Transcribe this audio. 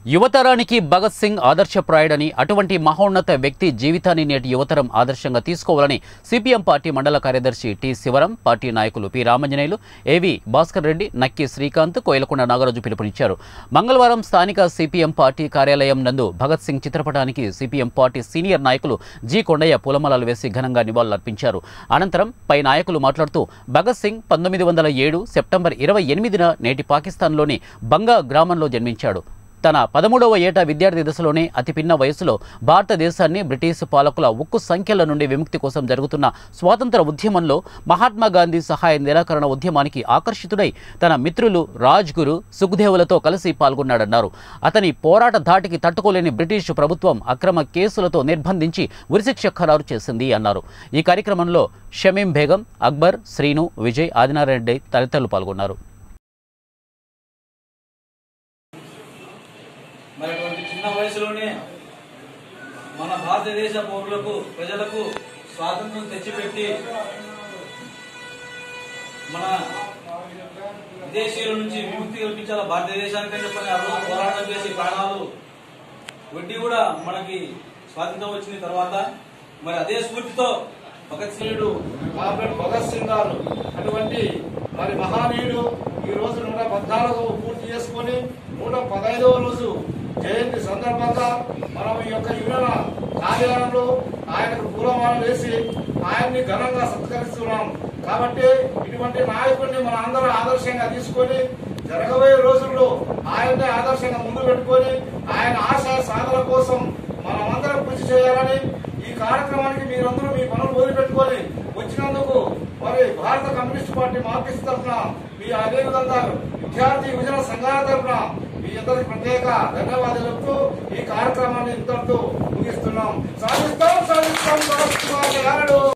యువతరానికి భగత్ సింగ్ ఆదర్శప్రాయుడని అటువంటి మహోన్నత వ్యక్తి జీవితాన్ని నేటి యువతరం ఆదర్శంగా తీసుకోవాలని సిపిఎం పార్టీ మండల కార్యదర్శి టి శివరం పార్టీ నాయకులు పి రామంజనేయులు ఏవి భాస్కర్ రెడ్డి నక్కి శ్రీకాంత్ కోయలకొండ నాగరాజు పిలుపునిచ్చారు మంగళవారం స్థానిక సిపిఎం పార్టీ కార్యాలయం నందు భగత్ సింగ్ చిత్రపటానికి సిపిఎం పార్టీ సీనియర్ నాయకులు జి కొండయ్య పూలమాలలు వేసి ఘనంగా నివాళులర్పించారు అనంతరం పై నాయకులు మాట్లాడుతూ భగత్ సింగ్ పంతొమ్మిది వందల ఏడు సెప్టెంబర్ ఇరవై ఎనిమిదిన నేటి పాకిస్తాన్లోని బంగా గ్రామంలో జన్మించాడు తన పదమూడవ ఏట విద్యార్థి దశలోనే అతి పిన్న వయసులో భారతదేశాన్ని బ్రిటిష్ పాలకుల ఉక్కు సంఖ్యల నుండి విముక్తి కోసం జరుగుతున్న స్వాతంత్ర ఉద్యమంలో మహాత్మా గాంధీ సహాయ నిరాకరణ ఉద్యమానికి ఆకర్షితుడై తన మిత్రులు రాజ్ గురు సుఖ్దేవులతో కలిసి పాల్గొన్నాడన్నారు అతని పోరాట ధాటికి తట్టుకోలేని బ్రిటిష్ ప్రభుత్వం అక్రమ కేసులతో నిర్బంధించి ఉరిశిక్ష ఖరారు చేసింది అన్నారు ఈ కార్యక్రమంలో షమీం బేగం అక్బర్ శ్రీను విజయ్ ఆదినారాయణ రెడ్డి తదితరులు పాల్గొన్నారు మరి అటువంటి చిన్న వయసులోనే మన భారతదేశ పౌరులకు ప్రజలకు స్వాతంత్రం తెచ్చిపెట్టి మన విదేశీయుల నుంచి విముక్తి కల్పించాల భారతదేశానికని చెప్పని ఆ రోజు పోరాటం చేసి ప్రాణాలు వడ్డీ కూడా మనకి స్వాతంత్రం వచ్చిన తర్వాత మరి అదే స్ఫూర్తితో భగత్ సింగ్ కామ్రేడ్ భగత్ సింగ్ గారు అటువంటి మరి మహానీయుడు ఈ రోజు నూట పద్నాలుగు పూర్తి చేసుకొని నూట పదహైదవ రోజు జయంతి సందర్భంగా మనం ఈ యొక్క యువన కార్యాలయంలో ఆయనకు పూలమాల వేసి ఆయన్ని ఘనంగా సత్కరిస్తున్నాం కాబట్టి ఇటువంటి నాయకుడిని మన అందరం ఆదర్శంగా తీసుకొని జరగబోయే రోజుల్లో ఆయన్నే ఆదర్శంగా ముందు పెట్టుకొని ఆయన ఆశయ సాధన కోసం మనమందరం కృషి చేయాలని ఈ కార్యక్రమానికి మీరందరూ మీ పనులు వదిలిపెట్టుకొని వచ్చినందుకు మరి భారత కమ్యూనిస్ట్ పార్టీ మార్క్సిస్ట్ తరఫున మీ అదేవిధంగా విద్యార్థి యువజన సంఘాల తరఫున మీ అందరికి ప్రత్యేక ధన్యవాదాలు చెప్తూ ఈ కార్యక్రమాన్ని ఇంతటితో ముగిస్తున్నాం సాధిస్తాం సాధిస్తాం సాధిస్తున్నాం